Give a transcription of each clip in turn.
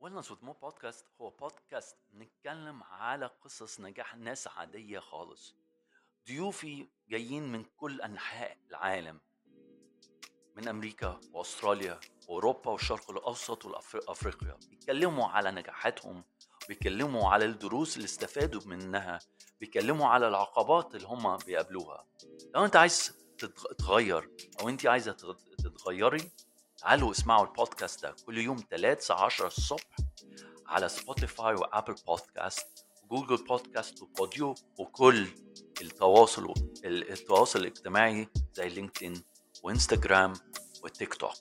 ويلنس وذ مو بودكاست هو بودكاست بنتكلم على قصص نجاح ناس عادية خالص ضيوفي جايين من كل أنحاء العالم من أمريكا وأستراليا وأوروبا والشرق الأوسط وأفريقيا بيتكلموا على نجاحاتهم بيتكلموا على الدروس اللي استفادوا منها بيتكلموا على العقبات اللي هم بيقابلوها لو انت عايز تتغير او انت عايزه تتغيري تعالوا اسمعوا البودكاست ده كل يوم 3 الساعة 10 الصبح على سبوتيفاي وابل بودكاست وجوجل بودكاست وبوديو وكل التواصل التواصل الاجتماعي زي لينكدين وانستجرام وتيك توك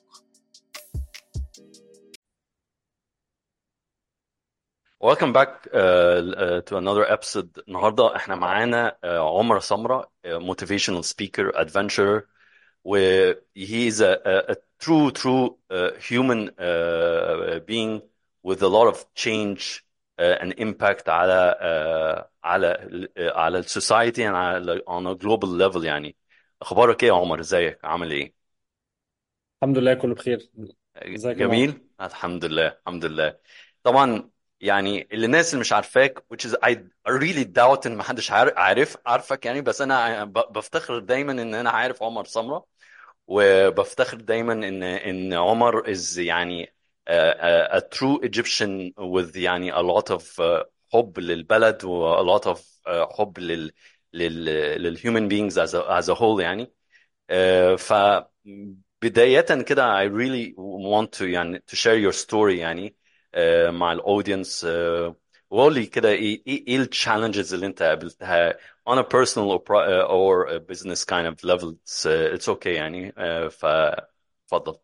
Welcome back uh, uh, to another episode النهارده احنا معانا uh, عمر سمرة uh, motivational speaker adventurer و he is a, a, a true true uh, human uh, being with a lot of change uh, and impact على uh, على uh, على السوسايتي and على on a global level يعني اخبارك ايه يا عمر ازيك عامل ايه الحمد لله كله بخير ازيك يا معاذ جميل الحمد لله الحمد لله طبعا يعني اللي الناس اللي مش عارفاك which is I really doubt ان محدش عارف عارف عارفك يعني بس انا ب- بفتخر دايما ان انا عارف عمر سمرة وبفتخر دايما ان ان عمر is يعني a, a, a true Egyptian with يعني a lot of uh, حب للبلد و a lot of uh, حب لل لل للhuman beings as a, as a whole يعني uh, ف بداية كده I really want to يعني to share your story يعني uh, مع الاودينس uh, وقول لي كده ايه ايه ايه التشالنجز اللي انت قابلتها on a personal or, pro- uh, or a business kind of level it's, uh, it's okay يعني uh, فاتفضل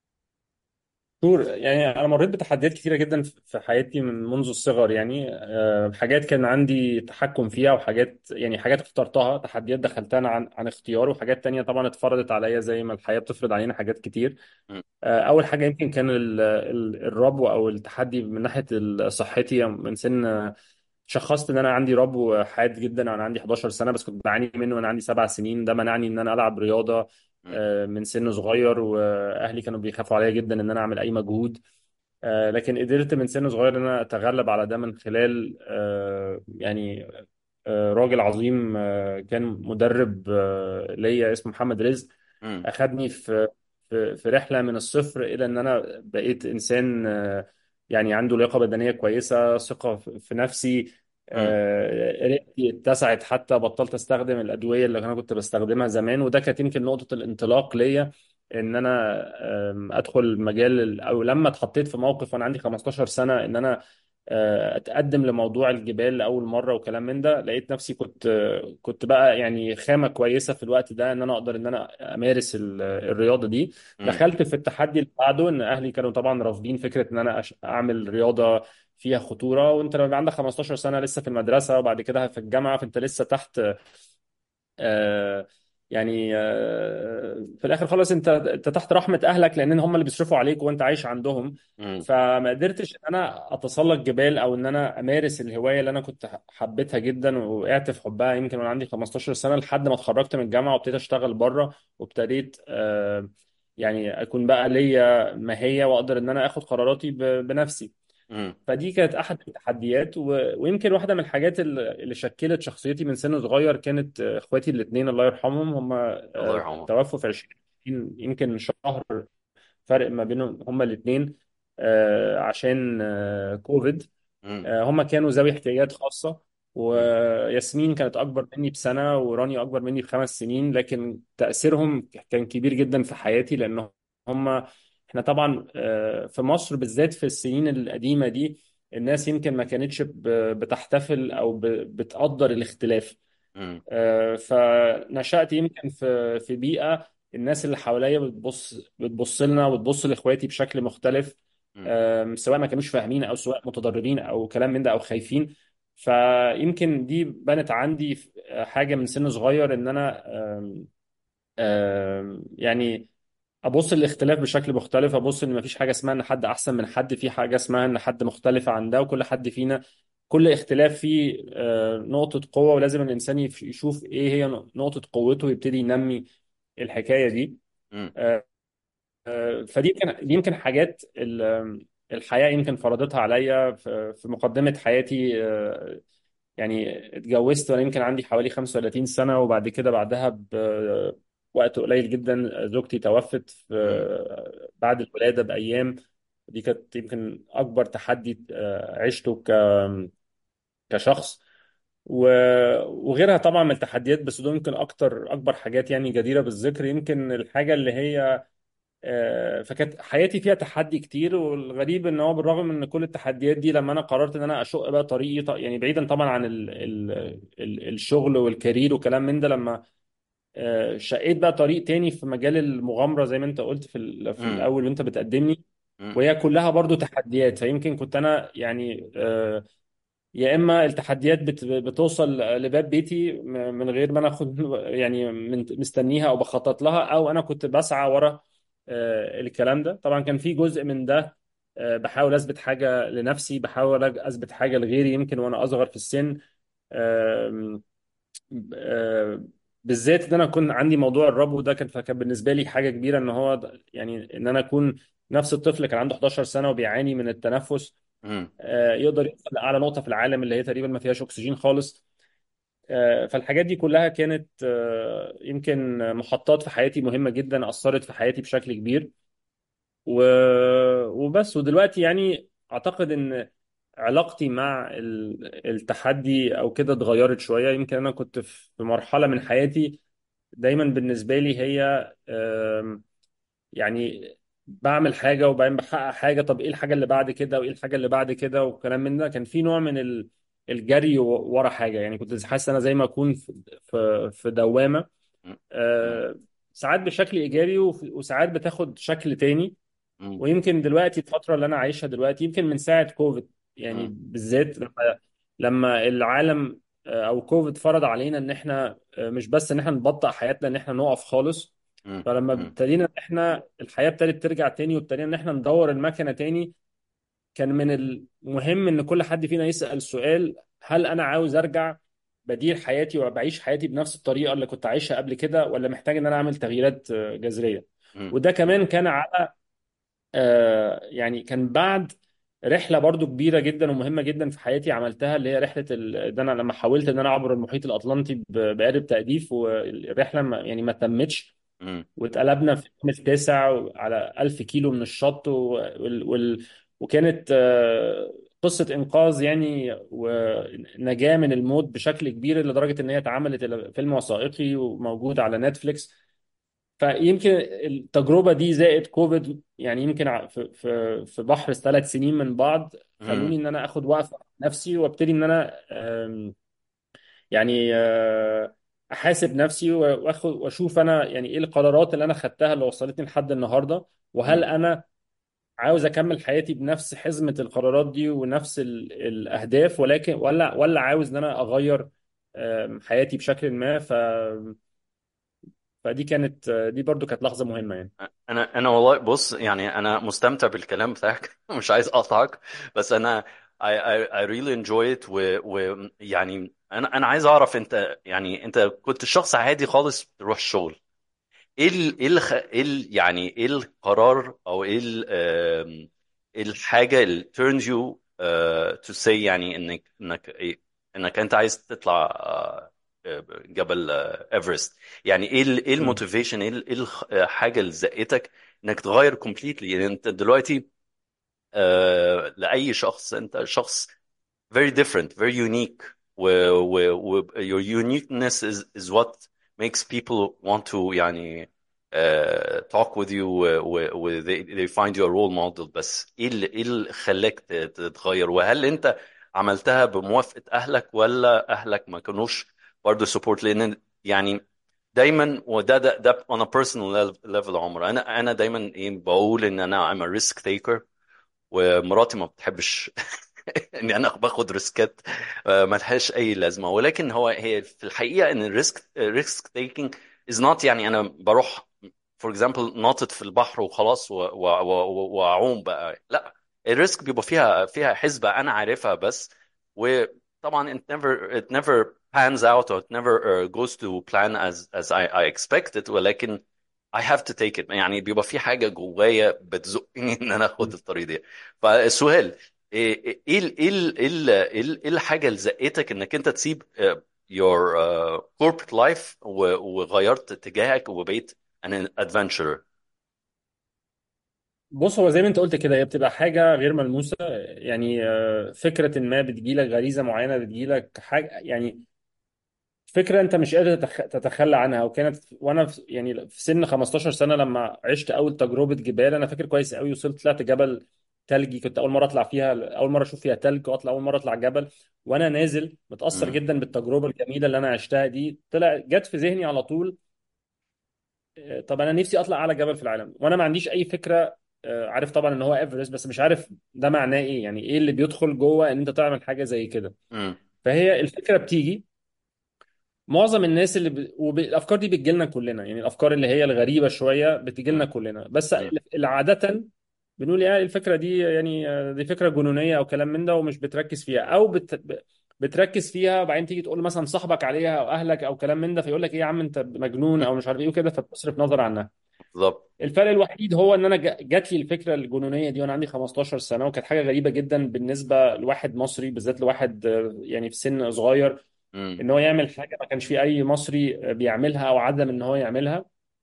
شور يعني انا مريت بتحديات كتيره جدا في حياتي من منذ الصغر يعني آه، حاجات كان عندي تحكم فيها وحاجات يعني حاجات اخترتها تحديات دخلتها أنا عن عن اختيار وحاجات تانية طبعا اتفرضت عليا زي ما الحياه بتفرض علينا حاجات كتير م- آه، اول حاجه يمكن كان ال- ال- الربو او التحدي من ناحيه صحتي من سن شخصت ان انا عندي ربو حاد جدا وانا عندي 11 سنه بس كنت بعاني منه وانا عندي سبع سنين ده منعني ان انا العب رياضه م- آه، من سن صغير واهلي كانوا بيخافوا عليا جدا ان انا اعمل اي مجهود آه، لكن قدرت من سن صغير ان انا اتغلب على ده من خلال آه، يعني آه، راجل عظيم آه، كان مدرب آه، ليا اسمه محمد رزق م- اخدني في في في رحله من الصفر الى ان انا بقيت انسان آه، يعني عنده لياقه بدنيه كويسه ثقه في في نفسي م- آه، رئتي اتسعت حتى بطلت استخدم الادويه اللي انا كنت بستخدمها زمان وده كانت يمكن نقطه الانطلاق ليا ان انا آم، ادخل مجال ال- او لما اتحطيت في موقف وانا عندي 15 سنه ان انا آه، اتقدم لموضوع الجبال لاول مره وكلام من ده لقيت نفسي كنت آه، كنت بقى يعني خامه كويسه في الوقت ده ان انا اقدر ان انا امارس ال- الرياضه دي م- دخلت في التحدي اللي بعده ان اهلي كانوا طبعا رافضين فكره ان انا أش- اعمل رياضه فيها خطوره وانت لما يبقى عندك 15 سنه لسه في المدرسه وبعد كده في الجامعه فانت لسه تحت آه، يعني آه، في الاخر خلاص انت انت تحت رحمه اهلك لان هم اللي بيصرفوا عليك وانت عايش عندهم م- فما قدرتش ان انا اتسلق جبال او ان انا امارس الهوايه اللي انا كنت حبيتها جدا وقعت في حبها يمكن وانا عندي 15 سنه لحد ما اتخرجت من الجامعه وابتديت اشتغل بره وابتديت آه، يعني اكون بقى ليا ماهيه واقدر ان انا اخد قراراتي ب- بنفسي م- فدي كانت احد التحديات و... ويمكن واحده من الحاجات اللي اللي شكلت شخصيتي من سن صغير كانت آه، اخواتي الاثنين الله يرحمهم هم الله آه، يرحمه توفوا في 20 يمكن شهر فرق ما بينهم هم الاثنين عشان آه، كوفيد م- آه، هم كانوا ذوي احتياجات خاصة م- وياسمين كانت أكبر مني بسنة ورانيا أكبر مني بخمس سنين لكن تأثيرهم كان كبير جدا في حياتي لأن هم احنا طبعا آه، في مصر بالذات في السنين القديمة دي الناس يمكن ما كانتش ب- بتحتفل أو ب- بتقدر الاختلاف م- آه، فنشأت يمكن في في بيئة الناس اللي حواليا بتبص بتبص لنا وتبص لاخواتي بشكل مختلف م- آم، سواء ما كانوش فاهمين او سواء متضررين او كلام من ده او خايفين فيمكن دي بنت عندي في- حاجة من سن صغير ان انا آم، آم، يعني ابص للاختلاف بشكل مختلف ابص ان مفيش حاجه اسمها ان حد احسن من حد في حاجه اسمها ان حد مختلف عن ده وكل حد فينا كل اختلاف فيه آه، نقطه قوه ولازم الانسان يف- يشوف ايه هي نقطه قوته ويبتدي ينمي الحكايه دي م- آه، آه، فدي يمكن دي يمكن حاجات ال- الحياة يمكن فرضتها عليا في في مقدمة حياتي آه، يعني اتجوزت وانا يمكن عندي حوالي 35 سنة وبعد كده بعدها بوقت قليل جدا زوجتي توفت في مم. بعد الولادة بأيام دي كانت يمكن أكبر تحدي آه، عشته ك- كشخص و- وغيرها طبعا من التحديات بس دول يمكن أكتر أكبر حاجات يعني جديرة بالذكر يمكن الحاجة اللي هي آه، فكانت حياتي فيها تحدي كتير والغريب ان هو بالرغم من كل التحديات دي لما انا قررت ان انا اشق بقى طريقي ط- يعني بعيدا طبعا عن ال ال ال الشغل والكارير وكلام من ده لما آه، شقيت بقى طريق تاني في مجال المغامرة زي ما انت قلت في ال- في مم. الاول وانت بتقدمني مم. وهي كلها برضو تحديات فيمكن كنت انا يعني آه، يا اما التحديات بت- بتوصل لباب بيتي م- من غير ما انا اخد يعني من- مستنيها او بخطط لها او انا كنت بسعى ورا آه، الكلام ده طبعا كان في جزء من ده آه، بحاول اثبت حاجه لنفسي بحاول اثبت حاجه لغيري يمكن وانا اصغر في السن آم، آه، بالذات ان انا كنت عندي موضوع الربو ده كان فكان بالنسبه لي حاجه كبيره ان هو د- يعني ان انا اكون نفس الطفل اللي كان عنده 11 سنه وبيعاني من التنفس مم. آه، يقدر يوصل لاعلى نقطه في العالم اللي هي تقريبا ما فيهاش اكسجين خالص آه، فالحاجات دي كلها كانت آه، يمكن محطات في حياتي مهمه جدا اثرت في حياتي بشكل كبير و... وبس ودلوقتي يعني اعتقد ان علاقتي مع ال- التحدي او كده اتغيرت شويه يمكن انا كنت في مرحله من حياتي دايما بالنسبه لي هي يعني بعمل حاجة وبعدين بحقق حاجة طب ايه الحاجة اللي بعد كده وايه الحاجة اللي بعد كده وكلام من ده كان في نوع من ال- الجري و- ورا حاجة يعني كنت حاسس انا زي ما اكون في في في دوامة مم. آه، ساعات بشكل ايجابي وف- وساعات بتاخد شكل تاني مم. ويمكن دلوقتي الفترة اللي انا عايشها دلوقتي يمكن من ساعة كوفيد يعني مم. بالذات لما لما العالم آه، او كوفيد فرض علينا ان احنا آه، مش بس ان احنا نبطئ حياتنا ان احنا نقف خالص مم. فلما مم. ابتدينا ان احنا الحياه ابتدت ترجع تاني وابتدينا ان احنا ندور المكنه تاني كان من المهم ان كل حد فينا يسال سؤال هل انا عاوز ارجع بدير حياتي وبعيش حياتي بنفس الطريقه اللي كنت عايشها قبل كده ولا محتاج ان انا اعمل تغييرات آه، جذريه مم. وده كمان كان على آه، يعني كان بعد رحله برضو كبيره جدا ومهمه جدا في حياتي عملتها اللي هي رحله ال... ده انا لما حاولت ان انا اعبر المحيط الاطلنطي ب- بقارب تأديف والرحله ما... يعني ما تمتش مم. واتقلبنا في يوم التاسع على ألف كيلو من الشط و... وال... وال... وكانت آه، قصة إنقاذ يعني ونجاة من الموت بشكل كبير لدرجة إن هي اتعملت إلى فيلم وثائقي وموجود على نتفليكس فيمكن التجربة دي زائد كوفيد يعني يمكن ع- في في في بحر ثلاث سنين من بعض مم. خلوني إن أنا آخد وقفة مع نفسي وابتدي إن أنا آم، يعني آه، احاسب نفسي واخد واشوف انا يعني ايه القرارات اللي انا خدتها اللي وصلتني لحد النهارده وهل مم. انا عاوز اكمل حياتي بنفس حزمة القرارات دي ونفس ال- الاهداف ولكن ولا ولا عاوز ان انا اغير آم، حياتي بشكل ما ف فدي كانت آه، دي برضو كانت لحظة مهمة يعني انا انا والله بص يعني انا مستمتع بالكلام بتاعك مش عايز اقطعك بس انا I, I, I really enjoy it و, و يعني انا انا عايز اعرف انت يعني انت كنت شخص عادي خالص تروح الشغل ايه ال ايه ال ايه ال يعني ايه القرار او ايه ال آم، إيه الحاجه اللي turns you uh, to say يعني انك انك إيه انك انت عايز تطلع آه، آه، جبل آه، ايفرست يعني ايه ال ايه مم. الموتيفيشن ايه ال- إيه الحاجه اللي زقتك انك تغير completely يعني انت دلوقتي آه، لاي شخص انت شخص very different, very unique. و, و, و, your uniqueness is, is what makes people want to يعني uh, talk with you و, و, و they, they find you a role model بس ايه اللي ايه اللي خلاك ت- تتغير وهل انت عملتها بموافقة اهلك ولا اهلك ما كانوش برضه support لان يعني دايما وده ده, ده on a personal level عمر انا انا دايما ايه بقول ان انا I'm a risk taker ومراتي ما بتحبش اني انا باخد ريسكات آه، ملهاش اي لازمه ولكن هو هي في الحقيقه ان الريسك ريسك تيكينج از نوت يعني انا بروح فور اكزامبل ناطط في البحر وخلاص و- و- و- واعوم بقى لا الريسك بيبقى فيها فيها حسبه انا عارفها بس وطبعا it never it never pans out or it never uh, goes to plan as as I, I expected ولكن I have to take it يعني بيبقى في حاجة جوايا بتزقني ان انا اخد مم. الطريق ده فالسؤال ايه ايه ال- ايه ال- ايه ال- ايه ال- إيه الحاجة اللي زقتك انك انت تسيب آه، your uh, corporate life و- وغيرت اتجاهك وبقيت an adventurer بص هو زي ما انت قلت كده هي بتبقى حاجه غير ملموسه يعني آه، فكره ما بتجيلك غريزه معينه بتجيلك حاجه يعني فكره انت مش قادر تتخ- تتخلى عنها وكانت وانا في يعني في سن 15 سنه لما عشت اول تجربه جبال انا فاكر كويس قوي وصلت طلعت جبل ثلجي كنت اول مره اطلع فيها اول مره اشوف فيها ثلج واطلع اول مره اطلع جبل وانا نازل متاثر مم. جدا بالتجربه الجميله اللي انا عشتها دي طلع جت في ذهني على طول آه، طب انا نفسي اطلع اعلى جبل في العالم وانا ما عنديش اي فكره آه، عارف طبعا ان هو ايفرست بس مش عارف ده معناه ايه يعني ايه اللي بيدخل جوه ان انت تعمل حاجه زي كده مم. فهي الفكره بتيجي معظم الناس اللي ب... والافكار دي بتجي لنا كلنا يعني الافكار اللي هي الغريبه شويه بتجي لنا مم. كلنا بس مم. اللي عاده بنقول يعني الفكره دي يعني آه، دي فكره جنونيه او كلام من ده ومش بتركز فيها او بت... ب- بتركز فيها وبعدين تيجي تقول مثلا صاحبك عليها او اهلك او كلام من ده فيقول لك ايه يا عم انت مجنون او مش عارف ايه وكده فبتصرف نظر عنها بالظبط الفرق الوحيد هو ان انا جا- جات لي الفكره الجنونيه دي وانا عندي 15 سنه وكانت حاجه غريبه جدا بالنسبه لواحد مصري بالذات لواحد آه، يعني في سن صغير مم. ان هو يعمل حاجه ما كانش في اي مصري بيعملها او عدم ان هو يعملها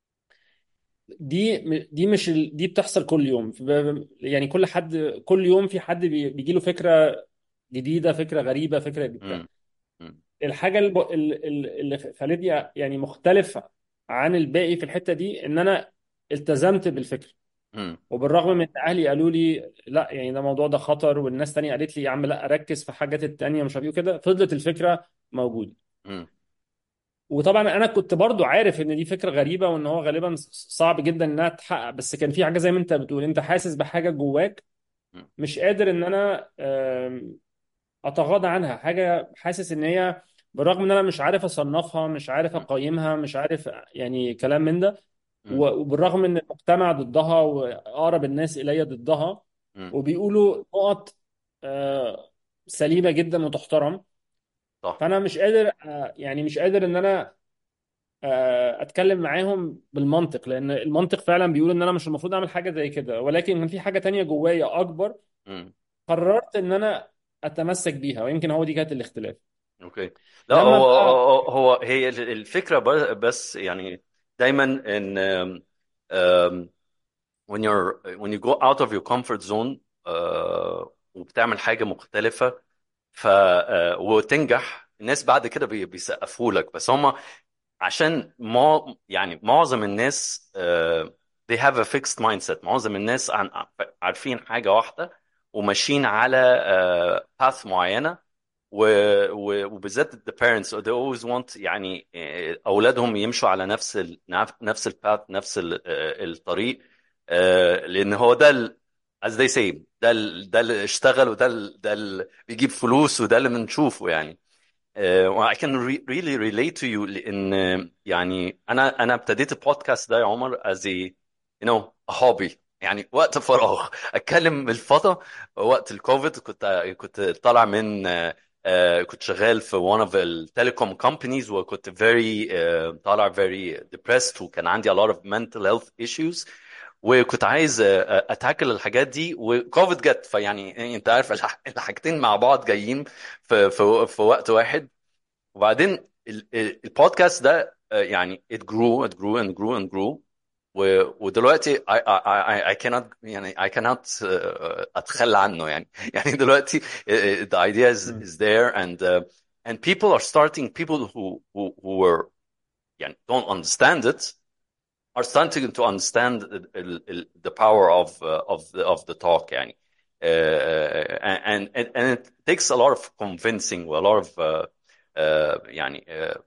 دي دي مش ال- دي بتحصل كل يوم ف- يعني كل حد كل يوم في حد بي- بيجي له فكره جديده فكره غريبه فكره بتاع مم. مم. الحاجه الب- ال- ال- اللي خلتني يعني مختلف عن الباقي في الحته دي ان انا التزمت بالفكره مم. وبالرغم من ان اهلي قالوا لي لا يعني ده الموضوع ده خطر والناس تانية قالت لي يا عم لا ركز في حاجات التانية مش عارف ايه وكده فضلت الفكره موجوده مم. وطبعا انا كنت برضو عارف ان دي فكره غريبه وان هو غالبا صعب جدا انها تتحقق بس كان في حاجه زي ما انت بتقول انت حاسس بحاجه جواك مم. مش قادر ان انا آم، اتغاضى عنها حاجه حاسس ان هي بالرغم ان انا مش عارف اصنفها مش عارف مم. اقيمها مش عارف يعني كلام من ده مم. و- وبالرغم ان المجتمع ضدها واقرب الناس الي ضدها مم. وبيقولوا نقط آه، سليمه جدا وتحترم صح فانا مش قادر آه، يعني مش قادر ان انا آه، اتكلم معاهم بالمنطق لان المنطق فعلا بيقول ان انا مش المفروض اعمل حاجه زي كده ولكن كان في حاجه تانية جوايا اكبر مم. قررت ان انا اتمسك بيها ويمكن هو دي كانت الاختلاف اوكي لا لما هو بقى هو هو- هي الفكره ب- بس يعني دايما ان um, um, when you're when you go out of your comfort zone uh, وبتعمل حاجه مختلفه ف uh, وتنجح الناس بعد كده بي- بيسقفوا لك بس هم عشان مع يعني معظم الناس uh, they have a fixed mindset معظم الناس عن عارفين حاجه واحده وماشيين على uh, path معينه و... و... وبالذات the parents they always want يعني آه، اولادهم يمشوا على نفس ال... نفس الباث نفس ال... آه، الطريق آه، لان هو ده ال... as they say ده ال... ده اللي اشتغل وده ال... ده اللي بيجيب فلوس وده اللي بنشوفه يعني آه، I can re- really relate to you لان آه، يعني انا انا ابتديت البودكاست ده يا عمر as a you know a hobby يعني وقت فراغ اتكلم بالفضا وقت الكوفيد كنت كنت طالع من آه، آه، كنت شغال في one of the telecom companies وكنت very آه، طالع very depressed وكان عندي a lot of mental health issues وكنت عايز آه، اتاكل الحاجات دي وكوفيد جت فيعني انت عارف الح- الحاجتين مع بعض جايين في في في وقت واحد وبعدين ال- ال- البودكاست ده آه، يعني it grew it grew and grew and grew و- ودلوقتي I, I, I, I cannot يعني I cannot uh, أتخلى عنه يعني يعني دلوقتي uh, the idea is, مم. is there and uh, and people are starting people who who, who were يعني don't understand it are starting to understand ال- ال- ال- the power of uh, of the, of the talk يعني uh, and, and and it takes a lot of convincing a lot of uh, uh, يعني uh,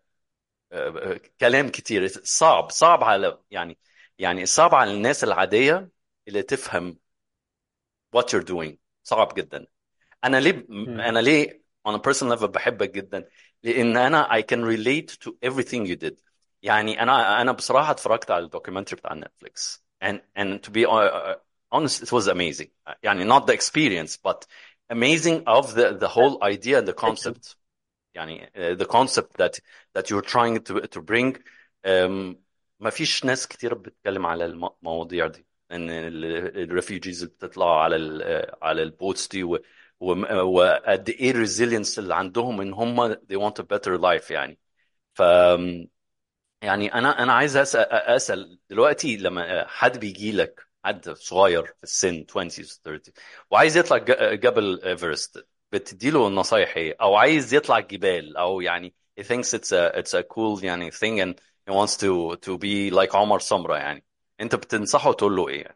uh, كلام كتير صعب صعب على يعني يعني صعب على الناس العادية اللي تفهم what you're doing صعب جدا انا ليه مم. انا ليه on a personal level بحبك جدا لان انا I can relate to everything you did يعني انا انا بصراحه اتفرجت على الدوكيومنتري بتاع نتفليكس and and to be uh, honest it was amazing يعني not the experience but amazing of the the whole idea and the concept يعني uh, the concept that that you're trying to to bring um, ما فيش ناس كتير بتتكلم على الم- المواضيع دي ان الريفيوجيز اللي بتطلع على ال على البوتس دي و- و- وقد ايه الريزيلينس اللي عندهم ان هم they want a better life يعني ف يعني انا انا عايز اسال اسال دلوقتي لما حد بيجي لك حد صغير في السن 20 30 وعايز يطلع ج- جبل ايفرست بتديله نصايح ايه او عايز يطلع جبال او يعني he thinks it's a it's a cool يعني thing and he wants to to be like عمر سمرة يعني انت بتنصحه تقول له ايه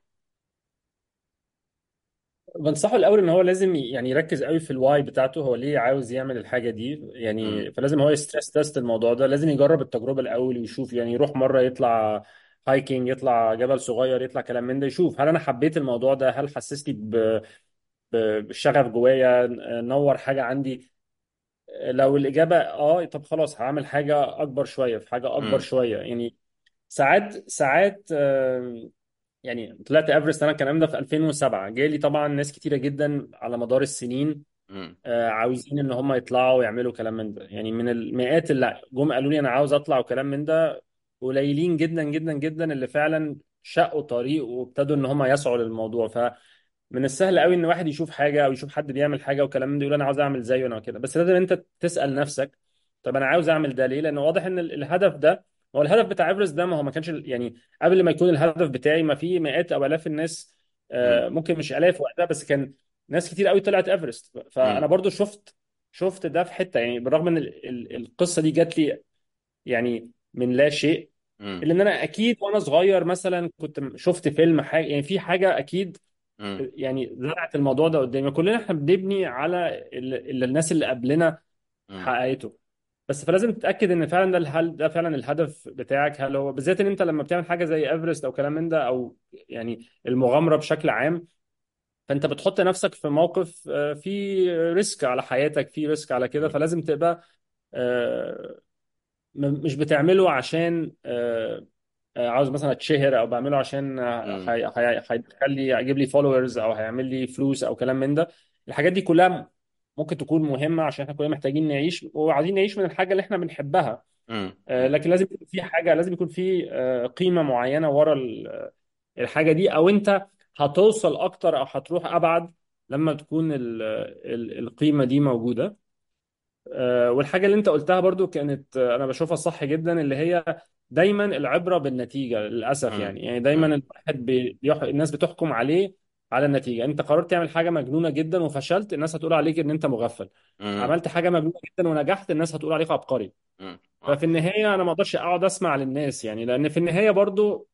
بنصحه الاول ان هو لازم يعني يركز قوي في الواي بتاعته هو ليه عاوز يعمل الحاجه دي امم يعني فلازم هو يستريس تيست الموضوع ده لازم يجرب التجربه الاول ويشوف يعني يروح مره يطلع هايكنج يطلع جبل صغير يطلع كلام من ده يشوف هل انا حبيت الموضوع ده هل حسسني ب- ب- بالشغف جوايا نور حاجه عندي لو الاجابه اه طب خلاص هعمل حاجه اكبر شويه في حاجه اكبر امم شويه يعني ساعات ساعات آه، يعني طلعت ايفرست انا الكلام ده في 2007 جالي طبعا ناس كتيره جدا على مدار السنين امم آه، عاوزين ان هم يطلعوا ويعملوا كلام من ده يعني من المئات اللي جم قالوا لي انا عاوز اطلع وكلام من ده قليلين جدا جدا جدا اللي فعلا شقوا طريق وابتدوا ان هم يسعوا للموضوع فمن السهل قوي ان واحد يشوف حاجه او يشوف حد بيعمل حاجه وكلام من ده يقول انا عاوز اعمل زيه انا كده بس لازم انت تسال نفسك طب انا عاوز اعمل ده ليه لان واضح ان ال- الهدف ده هو الهدف بتاع ايفرست ده ما هو ما كانش يعني قبل ما يكون الهدف بتاعي ما في مئات او الاف الناس امم آه، ممكن مش الاف وقتها بس كان ناس كتير قوي طلعت ايفرست فانا امم برضو شفت شفت ده في حته يعني بالرغم ان ال- ال- القصه دي جات لي يعني من لا شيء امم الا ان انا اكيد وانا صغير مثلا كنت شفت فيلم حاجه يعني في حاجه اكيد امم يعني زرعت الموضوع ده قدامي كلنا احنا بنبني على ال- اللي الناس اللي قبلنا حققته بس فلازم تتاكد ان فعلا ده هل ده فعلا الهدف بتاعك هل هو بالذات ان انت لما بتعمل حاجه زي ايفرست او كلام من ده او يعني المغامره بشكل عام فانت بتحط نفسك في موقف آه، فيه ريسك على حياتك فيه ريسك على كده امم فلازم تبقى آه، م- مش بتعمله عشان آه، آه، عاوز مثلا اتشهر او بعمله عشان آه، امم هي- هي- هيخلي يجيب لي فولورز او هيعمل لي فلوس او كلام من ده الحاجات دي كلها ممكن تكون مهمة عشان احنا كلنا محتاجين نعيش وعايزين نعيش من الحاجة اللي احنا بنحبها آه، امم لكن لازم يكون في حاجة لازم يكون في آه، قيمة معينة ورا ال- الحاجة دي او انت هتوصل اكتر او هتروح ابعد لما تكون ال- ال- القيمة دي موجودة آه، والحاجة اللي انت قلتها برضو كانت آه، انا بشوفها صح جدا اللي هي دايما العبرة بالنتيجة للأسف امم يعني يعني دايما الواحد بي... بيح... الناس بتحكم عليه على النتيجة انت قررت تعمل حاجة مجنونة جدا وفشلت الناس هتقول عليك ان انت مغفل امم عملت حاجة مجنونة جدا ونجحت الناس هتقول عليك عبقري امم ففي النهاية انا ما اقدرش اقعد اسمع للناس يعني لان في النهاية برضو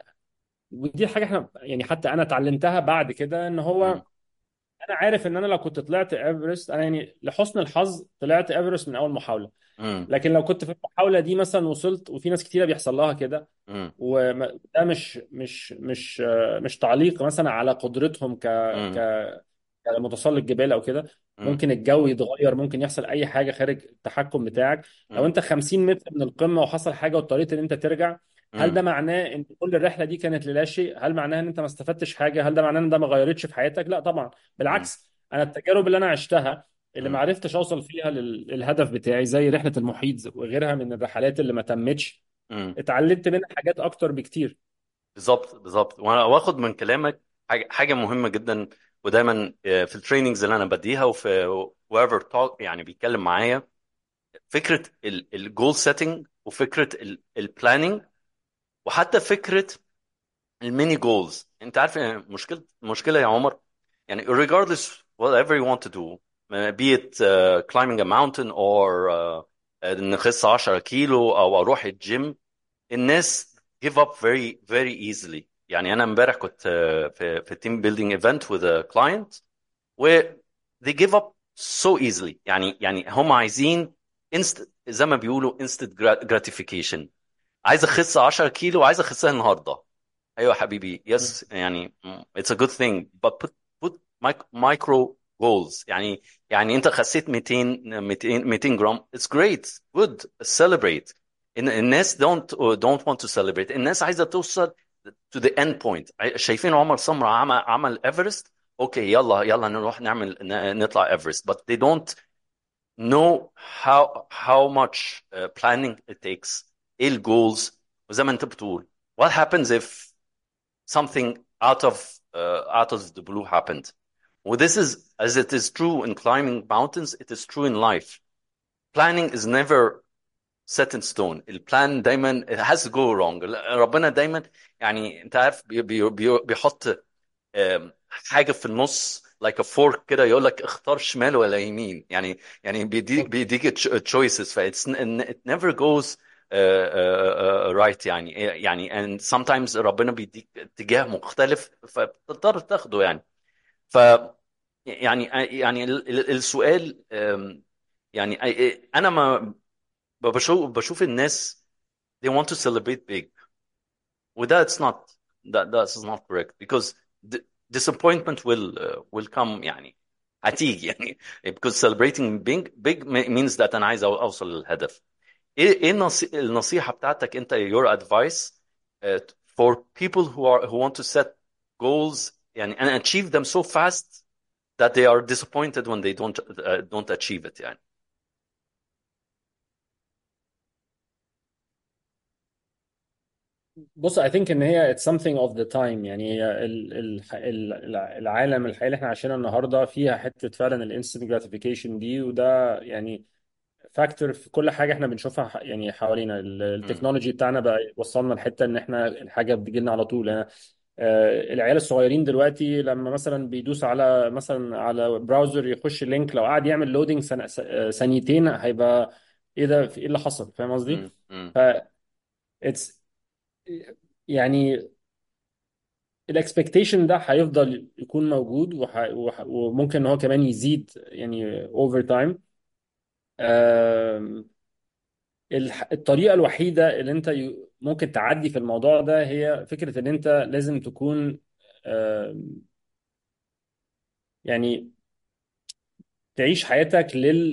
ودي حاجة احنا يعني حتى انا اتعلمتها بعد كده ان هو امم انا عارف ان انا لو كنت طلعت ايفرست انا يعني لحسن الحظ طلعت ايفرست من اول محاولة امم لكن لو كنت في المحاولة دي مثلا وصلت وفي ناس كتيرة بيحصل لها كده امم وده مش مش مش آه، مش تعليق مثلا على قدرتهم ك ك كمتسلق جبال او كده امم ممكن الجو يتغير ممكن يحصل اي حاجه خارج التحكم بتاعك لو امم انت 50 متر من القمه وحصل حاجه واضطريت ان انت ترجع هل امم ده معناه ان كل الرحله دي كانت للا شيء هل معناه ان انت ما استفدتش حاجه هل ده معناه ان ده ما غيرتش في حياتك لا طبعا بالعكس انا التجارب اللي انا عشتها اللي ما امم عرفتش اوصل فيها لل- للهدف بتاعي زي رحله المحيط وغيرها من الرحلات اللي ما تمتش امم اتعلمت منها حاجات اكتر بكتير بالظبط بالظبط وانا واخد من كلامك حاجه حاجه مهمه جدا ودايما آه، في التريننجز اللي انا بديها وفي whoever talk يعني بيتكلم معايا فكره الجول سيتنج وفكره البلاننج وحتى فكره الميني جولز انت عارف يعني مشكله مشكله يا عمر يعني regardless whatever you want to do uh, be it uh, climbing a mountain or uh, uh, نخس 10 كيلو او اروح الجيم الناس give up very very easily يعني انا امبارح كنت uh, في في team building event with a client و they give up so easily يعني يعني هم عايزين instant زي ما بيقولوا instant gra- gratification عايز اخس 10 كيلو وعايز اخسها النهارده ايوه يا حبيبي يس يعني mm, it's a good thing but put put mic- micro goals يعني يعني انت خسيت 200 200 200 جرام it's great good celebrate إن- الناس don't don't want to celebrate الناس عايزه توصل to the end point ع- شايفين عمر سمرة عمل عمل ايفرست اوكي يلا يلا نروح نعمل ن- نطلع ايفرست but they don't know how how much uh, planning it takes ايه الجولز وزي ما انت بتقول what happens if something out of uh, out of the blue happened well this is as it is true in climbing mountains it is true in life planning is never set in stone البلان دايما it has to go wrong ربنا دايما يعني انت عارف بي بي بي بيحط آم، حاجه في النص like a fork كده يقول لك اختار شمال ولا يمين يعني يعني بيديك بيديك choices ف it's it never goes uh, uh, uh, right يعني يعني and sometimes ربنا بيديك اتجاه مختلف فبتضطر تاخده يعني ف يعني يعني ال- ال- السؤال آم، يعني انا ما بشوف بشوف الناس they want to celebrate big وده it's not that that's not correct because the disappointment will uh, will come يعني هتيجي يعني because celebrating big big means that انا عايز أو- اوصل للهدف ايه ايه النصي- النصيحة بتاعتك انت your advice uh, for people who are who want to set goals يعني and achieve them so fast that they are disappointed when they don't uh, don't achieve it يعني بص I think ان هي it's something of the time يعني هي ال- ال- ال- العالم الحقيقي اللي احنا عايشينه النهارده فيها حته فعلا الانستنت جراتيفيكيشن دي وده يعني فاكتور في كل حاجه احنا بنشوفها ح- يعني حوالينا ال- مم. التكنولوجي بتاعنا بقى وصلنا لحته ان احنا الحاجه بتجي لنا على طول يعني آه، العيال الصغيرين دلوقتي لما مثلا بيدوس على مثلا على براوزر يخش لينك لو قعد يعمل لودنج ثانيتين هيبقى ايه ده في ايه اللي حصل فاهم قصدي؟ مم. مم. ف it's يعني الاكسبكتيشن ده هيفضل يكون موجود وح... وح... وممكن ان هو كمان يزيد يعني اوفر تايم الطريقه الوحيده اللي انت ي- ممكن تعدي في الموضوع ده هي فكره ان انت لازم تكون آم، يعني تعيش حياتك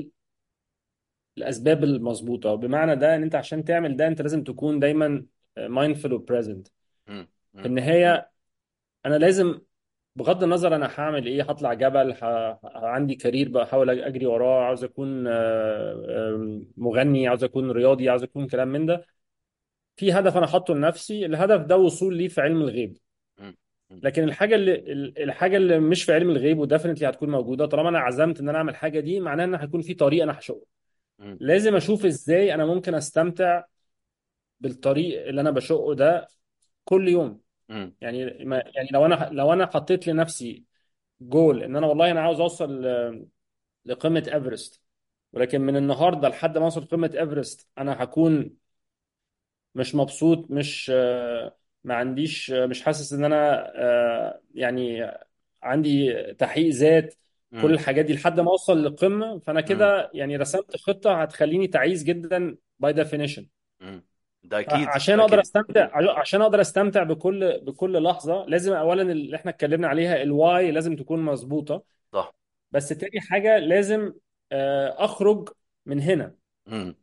للاسباب المظبوطه بمعنى ده ان انت عشان تعمل ده انت لازم تكون دايما mindful وبريزنت مم. في مم. النهايه انا لازم بغض النظر انا هعمل ايه هطلع جبل ه... ه- عندي كارير بحاول اجري وراه عاوز اكون آه، آم، مغني عاوز اكون رياضي عاوز اكون كلام من ده في هدف انا حاطه لنفسي الهدف ده وصول ليه في علم الغيب مم. مم. لكن الحاجه اللي ال- الحاجه اللي مش في علم الغيب وديفنتلي هتكون موجوده طالما انا عزمت ان انا اعمل حاجه دي معناها ان هيكون في طريق انا هشقه مم. لازم اشوف ازاي انا ممكن استمتع بالطريق اللي انا بشقه ده كل يوم مم. يعني ما يعني لو انا لو انا حطيت لنفسي جول ان انا والله انا عاوز اوصل ل- لقمه ايفرست ولكن من النهارده لحد ما اوصل قمه ايفرست انا هكون مش مبسوط مش آه، ما عنديش آه، مش حاسس ان انا آه، يعني عندي تحقيق ذات كل مم. الحاجات دي لحد ما اوصل للقمه فانا مم. كده يعني رسمت خطه هتخليني تعيس جدا باي ديفينيشن مم. ده اكيد عشان ده اقدر اكيد استمتع عشان اقدر استمتع بكل بكل لحظه لازم اولا اللي احنا اتكلمنا عليها الواي لازم تكون مظبوطه صح بس تاني حاجه لازم آه، اخرج من هنا مم.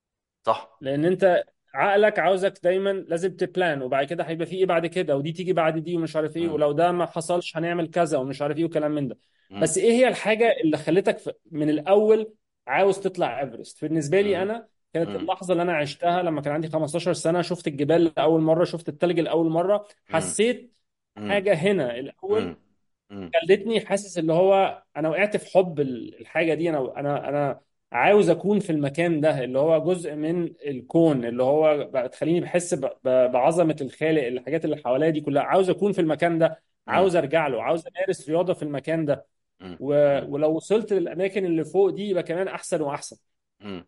صح لان انت عقلك عاوزك دايما لازم تبلان وبعد كده هيبقى في ايه بعد كده ودي تيجي بعد دي ومش عارف ايه مم. ولو ده ما حصلش هنعمل كذا ومش عارف ايه وكلام من ده مم. بس ايه هي الحاجه اللي خلتك في- من الاول عاوز تطلع ايفرست بالنسبه لي مم. انا كانت مم. اللحظه اللي انا عشتها لما كان عندي 15 سنه شفت الجبال لاول مره شفت التلج لاول مره مم. حسيت مم. حاجه هنا الاول مم. مم. خلتني حاسس اللي هو انا وقعت في حب ال- الحاجه دي انا انا انا عاوز اكون في المكان ده اللي هو جزء من الكون اللي هو بقى تخليني بحس ب- ب- بعظمه الخالق الحاجات اللي حواليا دي كلها عاوز اكون في المكان ده مم. عاوز ارجع له عاوز امارس رياضه في المكان ده مم. و... مم. ولو وصلت للاماكن اللي فوق دي يبقى كمان احسن واحسن مم.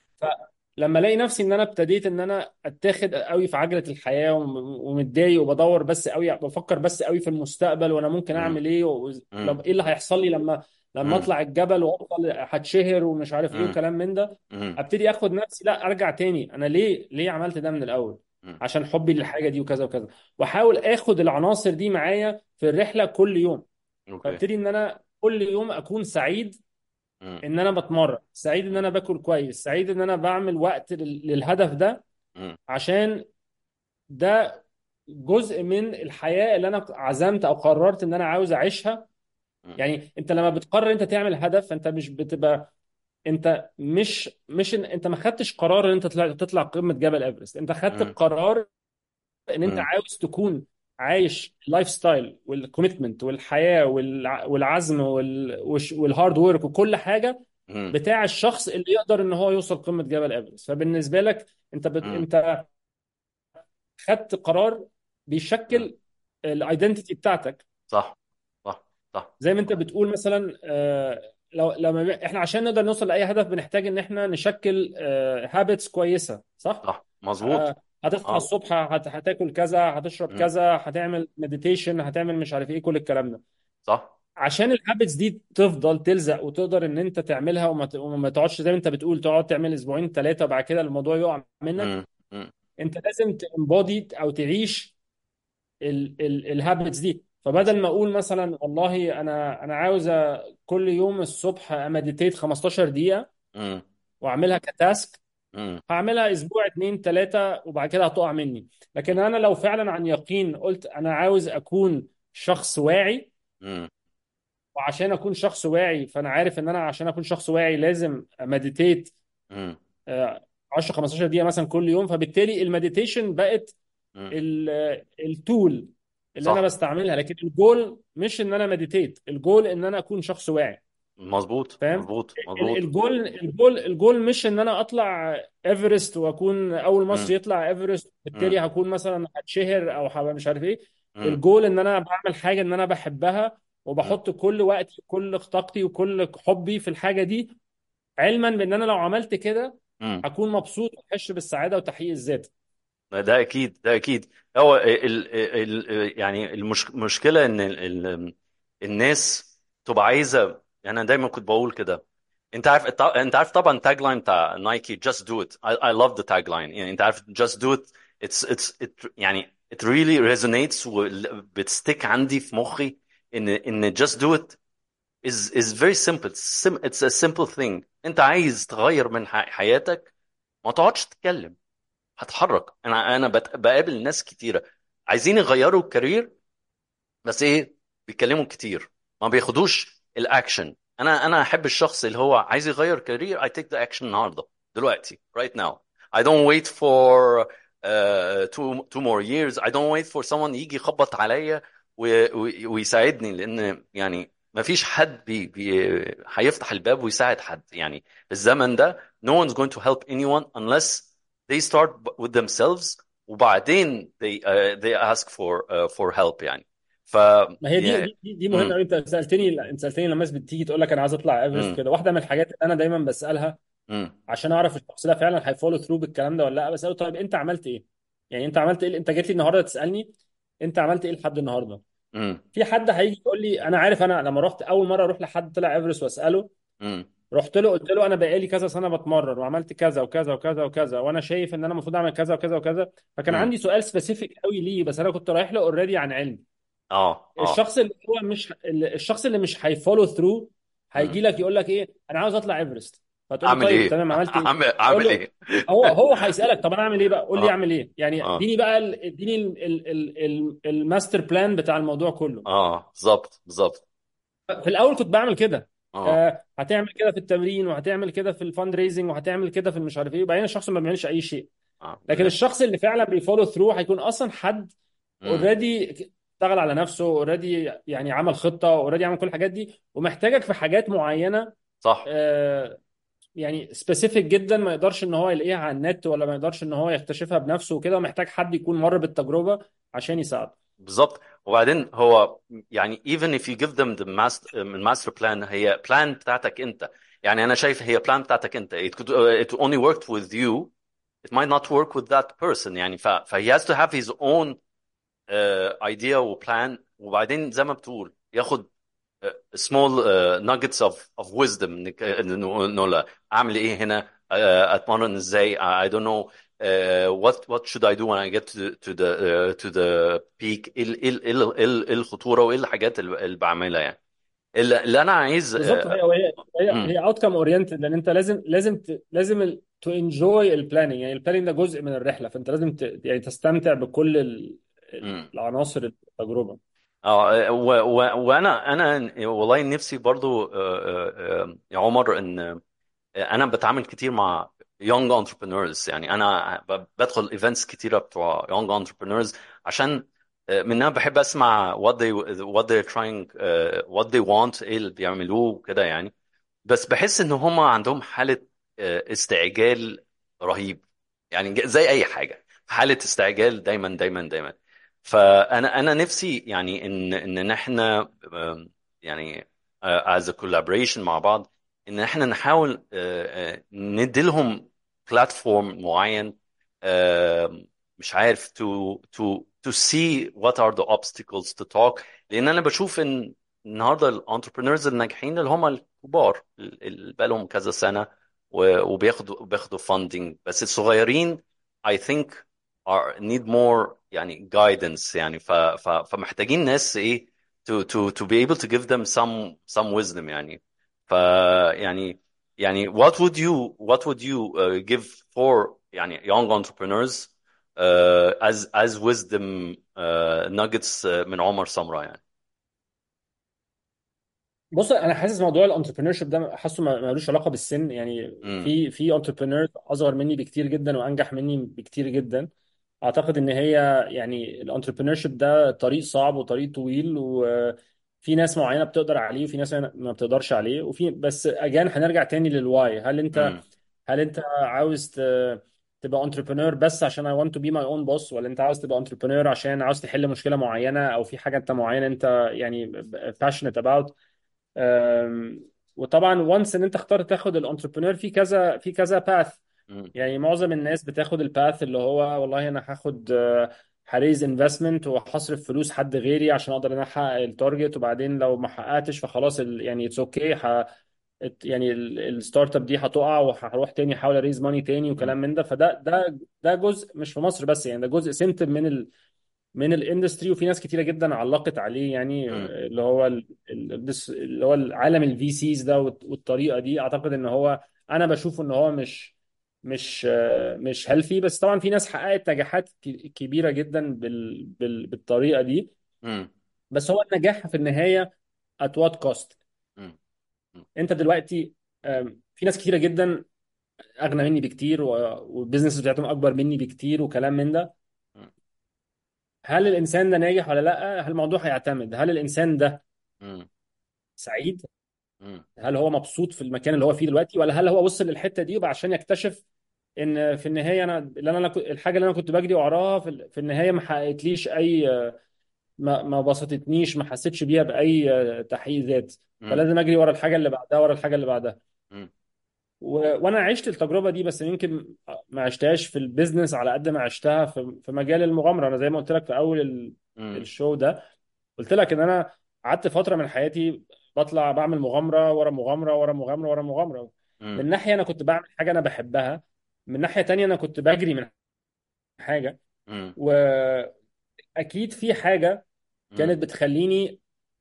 فلما الاقي نفسي ان انا ابتديت ان انا اتاخد قوي في عجله الحياه وم- ومتضايق وبدور بس قوي بفكر بس قوي في المستقبل وانا ممكن مم. اعمل ايه و... مم. لما- ايه اللي هيحصل لي لما لما مم. اطلع الجبل واوصل هتشهر ومش عارف ايه مم. وكلام من ده مم. ابتدي اخد نفسي لا ارجع تاني انا ليه ليه عملت ده من الاول مم. عشان حبي للحاجه دي وكذا وكذا واحاول اخد العناصر دي معايا في الرحله كل يوم اوكي فابتدي ان انا كل يوم اكون سعيد مم. ان انا بتمرن سعيد ان مم. انا باكل كويس سعيد ان انا بعمل وقت لل- للهدف ده مم. عشان ده جزء من الحياة اللي انا عزمت او قررت ان انا عاوز اعيشها مم. يعني انت لما بتقرر انت تعمل هدف انت مش بتبقى انت مش مش إن انت ما خدتش قرار ان انت تطلع تطلع قمة جبل ايفرست انت خدت مم. القرار ان انت امم عاوز تكون عايش اللايف ستايل والكوميتمنت والحياه والع- والعزم وال- والش- والهارد وورك وكل حاجه امم بتاع الشخص اللي يقدر ان هو يوصل قمه جبل ايفرست فبالنسبه لك انت بت... امم انت خدت قرار امم بيشكل الايدنتيتي بتاعتك صح صح صح زي ما انت بتقول مثلا آه، لو لما احنا عشان نقدر نوصل لاي هدف بنحتاج ان احنا نشكل هابتس كويسه صح صح مظبوط آه، هتصحى اه الصبح هت- هتاكل كذا هتشرب امم كذا هتعمل مديتيشن هتعمل مش عارف ايه كل الكلام ده صح عشان الهابتس دي تفضل تلزق وتقدر ان انت تعملها وما ت- وما تقعدش زي ما انت بتقول تقعد تعمل اسبوعين ثلاثه وبعد كده الموضوع يقع منك امم امم انت لازم تمبودي او تعيش الهابتس دي فبدل ما اقول مثلا والله انا انا عاوز كل يوم الصبح امديتيت 15 دقيقه امم واعملها كتاسك امم هعملها اسبوع اتنين تلاته وبعد كده هتقع مني لكن انا لو فعلا عن يقين قلت انا عاوز اكون شخص واعي امم وعشان اكون شخص واعي فانا عارف ان انا عشان اكون شخص واعي لازم امديتيت امم 10 15 دقيقه مثلا كل يوم فبالتالي المديتيشن بقت امم ال- التول اللي انا صح بستعملها لكن الجول مش ان انا مديتيت الجول ان انا اكون شخص واعي مظبوط فاهم مظبوط ال- مظبوط الجول الجول الجول مش ان انا اطلع ايفرست واكون اول امم مصري يطلع ايفرست امم بالتالي هكون مثلا هتشهر او هبقى مش عارف ايه امم الجول ان انا بعمل حاجه ان انا بحبها امم وبحط كل وقتي وكل طاقتي وكل حبي في الحاجه دي علما بان انا لو عملت كده امم هكون مبسوط واحس بالسعاده وتحقيق الذات ده اكيد ده اكيد هو ال ال يعني المش- المشكله ان ال ال الناس تبقى عايزه يعني انا دايما كنت بقول كده انت عارف انت عارف طبعا تاج لاين بتاع نايكي just do it I, I love the tag line يعني انت عارف just do it it's it's it يعني it really resonates وبتستيك عندي في مخي ان ان just do it is is very simple it's, sim, it's a simple thing انت عايز تغير من ح- حياتك ما تقعدش تتكلم هتحرك انا انا بت- بقابل ناس كتيره عايزين يغيروا الكارير بس ايه بيتكلموا كتير ما بياخدوش الاكشن انا انا احب الشخص اللي هو عايز يغير كارير I take the action النهارده دلوقتي right now I don't wait for uh, two two more years I don't wait for someone يجي يخبط عليا و- و- ويساعدني لان يعني ما فيش حد بي بي هيفتح الباب ويساعد حد يعني في الزمن ده no one's going to help anyone unless they start with themselves وبعدين they uh, they ask for uh, for help يعني ف ما هي دي يعني دي دي دي مهمه امم قوي انت سالتني انت سالتني لما الناس بتيجي تقول لك انا عايز اطلع ايفرست امم كده واحده من الحاجات اللي انا دايما بسالها امم عشان اعرف الشخص ده فعلا هيفولو ثرو بالكلام ده ولا لا بساله طيب انت عملت ايه؟ يعني انت عملت ايه؟ انت جيت لي النهارده تسالني انت عملت ايه لحد النهارده؟ امم في حد هيجي يقول لي انا عارف انا لما رحت اول مره اروح لحد طلع ايفرست واساله امم رحت له قلت له انا بقالي كذا سنه بتمرن وعملت كذا وكذا وكذا وكذا وانا شايف ان انا المفروض اعمل كذا وكذا وكذا فكان امم عندي سؤال سبيسيفيك قوي ليه بس انا كنت رايح له اوريدي عن علم اه اه الشخص اللي هو مش الشخص اللي مش هيفولو ثرو امم هيجي لك يقول لك ايه انا عاوز اطلع ايفرست فتقول له اعمل طيب ايه تمام عملت ايه اعمل اقول اعمل له ايه هو هو هيسالك طب انا اعمل ايه بقى قول لي اه اعمل ايه يعني اه اديني بقى ال- اديني ال- ال- ال- ال- الماستر بلان بتاع الموضوع كله اه بالظبط بالظبط في الاول كنت بعمل كده اه آه هتعمل كده في التمرين وهتعمل كده في الفند ريزنج وهتعمل كده في المش عارف ايه وبعدين الشخص ما بيعملش اي شيء اه لكن الشخص اللي فعلا بيفولو ثرو هيكون اصلا حد امم اوريدي اشتغل على نفسه اوريدي يعني عمل خطه اوريدي عمل كل الحاجات دي ومحتاجك في حاجات معينه صح آه يعني سبيسيفيك جدا ما يقدرش ان هو يلاقيها على النت ولا ما يقدرش ان هو يكتشفها بنفسه وكده ومحتاج حد يكون مر بالتجربه عشان يساعده بالظبط وبعدين هو يعني even if you give them the master master plan هي plan بتاعتك انت يعني انا شايف هي plan بتاعتك انت it could it only worked with you it might not work with that person يعني ف, ف he has to have his own uh, idea وبلان وبعدين زي ما بتقول ياخد uh, small uh, nuggets of of wisdom انك انه إنه لا اعمل ايه هنا uh, اتمرن ازاي I don't know uh, what what should I do when I get to to the uh, to the peak ايه ال- ايه ال- ايه ال- ايه ال- إيه الخطوره وايه الحاجات اللي اللي بعملها يعني اللي اللي انا عايز بالظبط uh, هي هي هي مم. هي اوت كام اورينتد لان انت لازم لازم ت- لازم تو انجوي البلاننج يعني البلاننج ده جزء من الرحله فانت لازم ت- يعني تستمتع بكل ال- مم. العناصر التجربه اه و- و- وانا انا والله نفسي برضو آه، آه، آه، يا عمر ان انا بتعامل كتير مع young entrepreneurs يعني انا ب- بدخل ايفنتس كتيره بتوع young entrepreneurs عشان آه، منها بحب اسمع what they what they're trying آه، what they want ايه اللي بيعملوه وكده يعني بس بحس ان هم عندهم حاله آه، استعجال رهيب يعني ج- زي اي حاجه حاله استعجال دايما دايما دايما فانا انا نفسي يعني ان ان احنا آم، يعني آه، as a collaboration مع بعض ان احنا نحاول آه، آه، نديلهم بلاتفورم معين آم، مش عارف to to to see what are the obstacles to talk لان انا بشوف ان النهارده الانتربرينورز الناجحين اللي هم الكبار اللي بقالهم كذا سنه و- وبياخدوا بياخدوا funding بس الصغيرين I think are need more يعني guidance يعني ف, ف, فمحتاجين ناس ايه to to to be able to give them some some wisdom يعني ف يعني يعني what would you what would you uh, give for يعني young entrepreneurs uh, as as wisdom uh, nuggets uh, من عمر سمرة يعني بص انا حاسس موضوع الانتربرينور شيب ده حاسه ما- ملوش علاقه بالسن يعني امم في في انتربرينور اصغر مني بكتير جدا وانجح مني بكتير جدا اعتقد ان هي يعني الانتربرينور شيب ده طريق صعب وطريق طويل وفي ناس معينه بتقدر عليه وفي ناس ما بتقدرش عليه وفي بس اجان هنرجع تاني للواي هل انت امم هل انت عاوز ت- تبقى انتربرينور بس عشان I want to be my own boss ولا انت عاوز تبقى انتربرينور عشان عاوز تحل مشكله معينه او في حاجه انت معينه انت يعني passionate about أم، وطبعا وانس ان انت اخترت تاخد الانتربرينور في كذا في كذا باث امم يعني معظم الناس بتاخد الباث اللي هو والله انا هاخد آه، هريز انفستمنت وهصرف فلوس حد غيري عشان اقدر ان انا احقق التارجت وبعدين لو ما حققتش فخلاص ال- يعني اتس اوكي okay يعني الستارت اب دي هتقع وهروح تاني احاول اريز ماني تاني وكلام من ده فده ده ده جزء مش في مصر بس يعني ده جزء سنتم من ال من الاندستري وفي ناس كتيره جدا علقت عليه يعني امم اللي هو ال- ال- اللي هو العالم الفي سيز ده والط- والطريقه دي اعتقد ان هو انا بشوفه ان هو مش مش آه، مش هيلثي بس طبعا في ناس حققت نجاحات ك- كبيره جدا بال بال بالطريقه دي امم بس هو النجاح في النهايه at what cost امم انت دلوقتي آم، في ناس كتيره جدا اغنى مني بكتير و- والبيزنس بتاعتهم اكبر مني بكتير وكلام من ده هل الانسان ده ناجح ولا لا هل الموضوع هيعتمد هل الانسان ده امم سعيد امم هل هو مبسوط في المكان اللي هو فيه دلوقتي ولا هل هو وصل للحته دي وعشان يكتشف ان في النهايه انا اللي انا الحاجه اللي انا كنت بجري وراها في ال- في النهايه ما حققتليش اي ما ما بسطتنيش ما حسيتش بيها باي تحقيق ذات امم فلازم اجري ورا الحاجه اللي بعدها ورا الحاجه اللي بعدها امم و... وانا عشت التجربه دي بس يمكن ما عشتهاش في البيزنس على قد ما عشتها في في مجال المغامره انا زي ما قلت لك في اول ال... امم الشو ده قلت لك ان انا قعدت فتره من حياتي بطلع بعمل مغامره ورا مغامره ورا مغامره ورا مغامره من ناحيه انا كنت بعمل حاجه انا بحبها من ناحيه تانية انا كنت بجري من حاجه امم واكيد في حاجه امم كانت بتخليني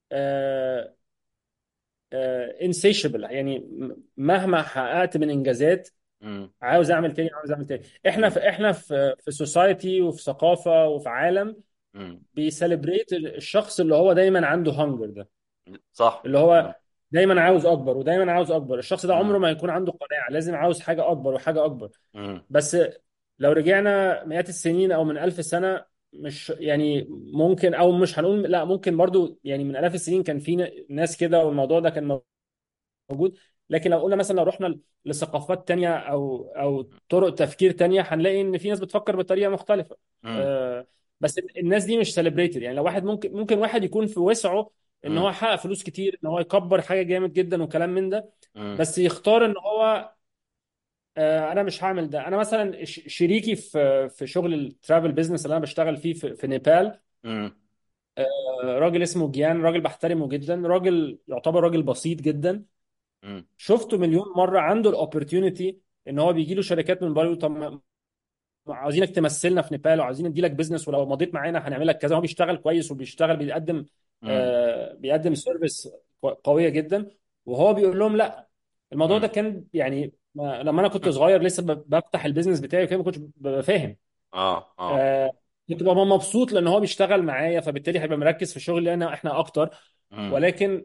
انسيشبل يعني م- مهما حققت من انجازات امم عاوز اعمل تاني عاوز اعمل تاني احنا امم في احنا في في سوسايتي وفي ثقافه وفي عالم امم بيسليبريت الشخص اللي هو دايما عنده هانجر ده صح اللي امم هو دايما عاوز اكبر ودايما عاوز اكبر الشخص ده عمره امم ما هيكون عنده قناعه لازم عاوز حاجه اكبر وحاجه اكبر امم بس لو رجعنا مئات السنين او من ألف سنه مش يعني ممكن او مش هنقول لا ممكن برضو يعني من آلاف السنين كان في ناس كده والموضوع ده كان موجود لكن لو قلنا مثلا لو رحنا لثقافات تانية او او طرق تفكير تانية هنلاقي ان في ناس بتفكر بطريقة مختلفة امم آه، بس الناس دي مش سيلبريتد يعني لو واحد ممكن ممكن واحد يكون في وسعه ان هو امم يحقق فلوس كتير ان هو يكبر حاجة جامد جدا وكلام من ده امم بس يختار ان هو آه، انا مش هعمل ده انا مثلا ش- شريكي في في شغل الترافل بيزنس اللي انا بشتغل فيه في, في نيبال امم آه، راجل اسمه جيان راجل بحترمه جدا راجل يعتبر راجل بسيط جدا امم شفته مليون مره عنده الاوبورتيونيتي ان هو بيجي له شركات من بره يقول طب ما- ما عاوزينك تمثلنا في نيبال وعاوزين ندي لك بزنس ولو مضيت معانا هنعمل لك كذا هو بيشتغل كويس وبيشتغل بيقدم امم آه بيقدم سيرفيس قويه جدا وهو بيقول لهم لا الموضوع ده امم كان يعني ما لما انا كنت صغير لسه ب- بفتح البيزنس بتاعي وكده ما كنتش ببقى فاهم اه اه آه كنت ببقى مبسوط لان هو بيشتغل معايا فبالتالي هيبقى مركز في شغلي انا احنا اكتر امم ولكن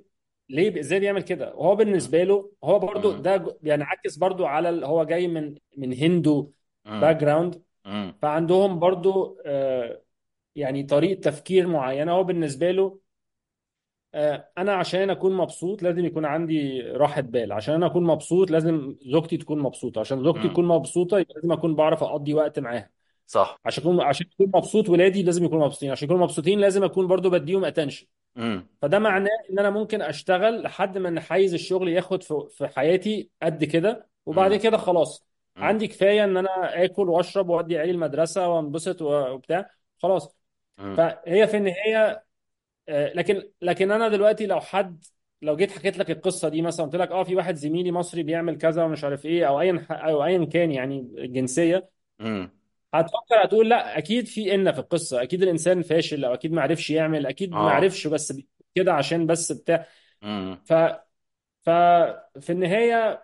ليه ازاي بيعمل كده وهو بالنسبه له هو برضو مم. ده ج- بينعكس برضو على ال- هو جاي من من هندو باك مم. جراوند مم. فعندهم برضو آه، يعني طريقه تفكير معينه هو بالنسبه له آه، انا عشان اكون مبسوط لازم يكون عندي راحه بال عشان انا اكون مبسوط لازم زوجتي تكون مبسوطه عشان زوجتي مم. تكون مبسوطه يبقى لازم اكون بعرف اقضي وقت معاها صح عشان اكون عشان اكون مبسوط ولادي لازم يكونوا مبسوطين عشان يكونوا مبسوطين لازم اكون برضو بديهم اتنشن مم. فده معناه ان انا ممكن اشتغل لحد ما ان حيز الشغل ياخد في في حياتي قد كده وبعد مم. كده خلاص مم. عندي كفايه ان انا اكل واشرب واودي عيالي المدرسه وانبسط و- وبتاع خلاص مم. فهي في النهايه آه، لكن لكن انا دلوقتي لو حد لو جيت حكيت لك القصه دي مثلا قلت لك اه في واحد زميلي مصري بيعمل كذا ومش عارف ايه او ايا او ايا كان يعني الجنسيه مم. هتفكر هتقول لا اكيد في ان في القصه اكيد الانسان فاشل او اكيد ما عرفش يعمل اكيد ما اه عرفش بس بي- كده عشان بس بتاع مم. ف ف في النهايه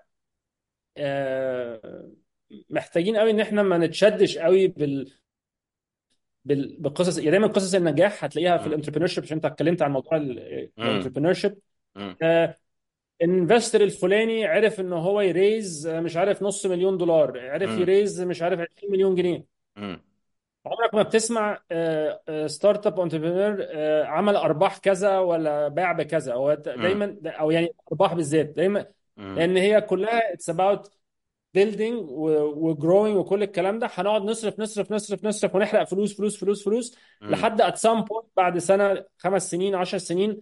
آه، محتاجين قوي ان احنا ما نتشدش قوي بال بال- بالقصص يعني دايما قصص النجاح هتلاقيها في مم. الانتربرينور شيب عشان انت اتكلمت عن موضوع مم. الانتربرينور شيب مم. الانفستر الفلاني عرف ان هو يريز آه، مش عارف نص مليون دولار عرف مم. يريز مش عارف 20 مليون جنيه مم. عمرك ما بتسمع آه، آه، ستارت اب انتربرينور آه، عمل ارباح كذا ولا باع بكذا هو مم. دايما او يعني ارباح بالذات دايما مم. لان هي كلها اتس اباوت بيلدينج وجروينج وكل الكلام ده هنقعد نصرف نصرف نصرف نصرف ونحرق فلوس فلوس فلوس فلوس مم. لحد ات سام بوينت بعد سنه خمس سنين 10 سنين